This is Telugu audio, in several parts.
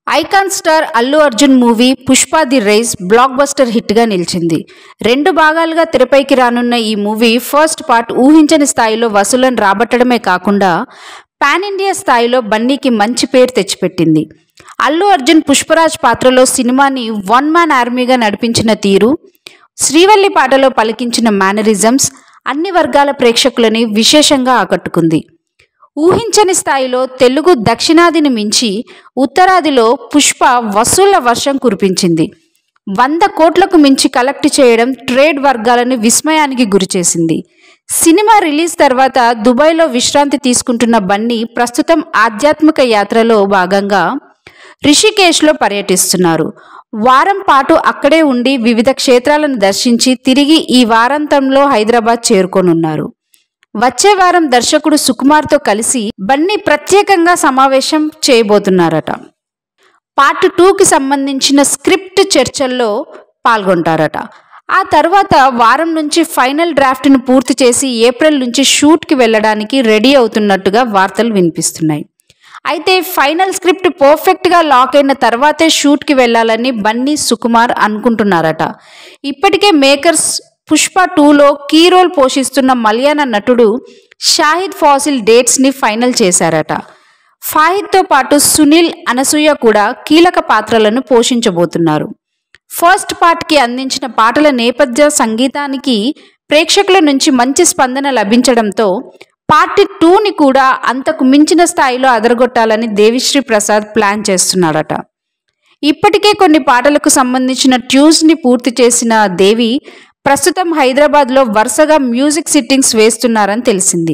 icon star Allu Arjun movie Pushpa the rise blockbuster హిట్గా నిలిచింది రెండు భాగాలుగా తెరపైకి రానున్న ఈ మూవీ ఫస్ట్ పార్ట్ ఊహించని స్థాయిలో వసూలను రాబట్టడమే కాకుండా పాన్ ఇండియా స్థాయిలో బన్నీకి మంచి పేరు తెచ్చిపెట్టింది అల్లు అర్జున్ పుష్పరాజ్ పాత్రలో సినిమాని వన్ మ్యాన్ ఆర్మీగా నడిపించిన తీరు శ్రీవల్లి పాటలో పలికించిన మేనరిజమ్స్ అన్ని వర్గాల ప్రేక్షకులని విశేషంగా ఆకట్టుకుంది ఊహించని స్థాయిలో తెలుగు దక్షిణాదిని మించి ఉత్తరాదిలో పుష్ప వసూళ్ల వర్షం కురిపించింది వంద కోట్లకు మించి కలెక్ట్ చేయడం ట్రేడ్ వర్గాలను విస్మయానికి గురిచేసింది సినిమా రిలీజ్ తర్వాత దుబాయ్లో విశ్రాంతి తీసుకుంటున్న బన్నీ ప్రస్తుతం ఆధ్యాత్మిక యాత్రలో భాగంగా రిషికేశ్లో పర్యటిస్తున్నారు వారం పాటు అక్కడే ఉండి వివిధ క్షేత్రాలను దర్శించి తిరిగి ఈ వారాంతంలో హైదరాబాద్ చేరుకోనున్నారు వచ్చే వారం దర్శకుడు సుకుమార్తో కలిసి బన్నీ ప్రత్యేకంగా సమావేశం చేయబోతున్నారట పార్ట్ టూకి సంబంధించిన స్క్రిప్ట్ చర్చల్లో పాల్గొంటారట ఆ తర్వాత వారం నుంచి ఫైనల్ డ్రాఫ్ట్ను పూర్తి చేసి ఏప్రిల్ నుంచి షూట్కి వెళ్ళడానికి రెడీ అవుతున్నట్టుగా వార్తలు వినిపిస్తున్నాయి అయితే ఫైనల్ స్క్రిప్ట్ పర్ఫెక్ట్గా లాక్ అయిన తర్వాతే షూట్కి వెళ్ళాలని బన్నీ సుకుమార్ అనుకుంటున్నారట ఇప్పటికే మేకర్స్ పుష్ప టూలో కీ రోల్ పోషిస్తున్న మలయాళ నటుడు షాహిద్ ఫాసిల్ డేట్స్ని ఫైనల్ చేశారట ఫాహిద్తో పాటు సునీల్ అనసూయ కూడా కీలక పాత్రలను పోషించబోతున్నారు ఫస్ట్ పార్ట్కి అందించిన పాటల నేపథ్య సంగీతానికి ప్రేక్షకుల నుంచి మంచి స్పందన లభించడంతో పార్ట్ టూని కూడా అంతకు మించిన స్థాయిలో అదరగొట్టాలని దేవిశ్రీ ప్రసాద్ ప్లాన్ చేస్తున్నాడట ఇప్పటికే కొన్ని పాటలకు సంబంధించిన ట్యూన్స్ని పూర్తి చేసిన దేవి ప్రస్తుతం హైదరాబాద్లో వరుసగా మ్యూజిక్ సిట్టింగ్స్ వేస్తున్నారని తెలిసింది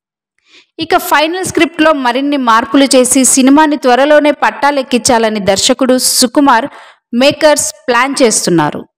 ఇక ఫైనల్ స్క్రిప్ట్లో మరిన్ని మార్పులు చేసి సినిమాని త్వరలోనే పట్టాలెక్కించాలని దర్శకుడు సుకుమార్ మేకర్స్ ప్లాన్ చేస్తున్నారు